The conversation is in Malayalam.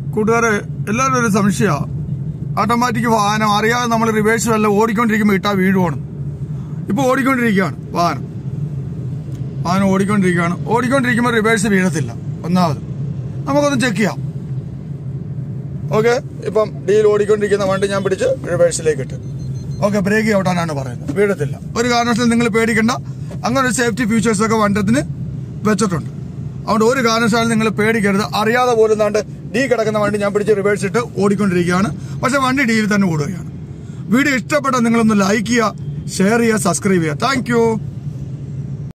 കൂട്ടുകാരെ എല്ലാവരും ഒരു സംശയ ഓട്ടോമാറ്റിക് വാഹനം അറിയാതെ നമ്മൾ റിവേഴ്സ് വല്ല ഓടിക്കൊണ്ടിരിക്കുമ്പോൾ ഇട്ടാ വീഴുവാണ് ഇപ്പൊ ഓടിക്കൊണ്ടിരിക്കുകയാണ് വാഹനം വാഹനം ഓടിക്കൊണ്ടിരിക്കുകയാണ് ഓടിക്കൊണ്ടിരിക്കുമ്പോൾ റിവേഴ്സ് വീഴത്തില്ല ഒന്നാമത് നമുക്കൊന്ന് ചെക്ക് ചെയ്യാം ഓക്കെ ഇപ്പം ഡിയിൽ ഓടിക്കൊണ്ടിരിക്കുന്ന വണ്ടി ഞാൻ പിടിച്ച് റിവേഴ്സിലേക്ക് ഇട്ട് ഓക്കെ ബ്രേക്ക് ചവിട്ടാനാണ് പറയുന്നത് വീഴത്തില്ല ഒരു കാരണവശാലും നിങ്ങൾ പേടിക്കണ്ട അങ്ങനെ ഒരു സേഫ്റ്റി ഫീച്ചേഴ്സ് ഒക്കെ വണ്ടത്തിന് വെച്ചിട്ടുണ്ട് അതുകൊണ്ട് ഒരു കാരണവശാലും നിങ്ങൾ പേടിക്കരുത് അറിയാതെ പോലും നാണ്ട് ഡി കിടക്കുന്ന വണ്ടി ഞാൻ പിടിച്ച് റിവേഴ്സ് ഇട്ട് ഓടിക്കൊണ്ടിരിക്കുകയാണ് പക്ഷെ വണ്ടി ഡിയിൽ തന്നെ ഓടുകയാണ് വീഡിയോ ഇഷ്ടപ്പെട്ട നിങ്ങളൊന്ന് ലൈക്ക് ചെയ്യുക ഷെയർ ചെയ്യുക സബ്സ്ക്രൈബ് ചെയ്യുക താങ്ക്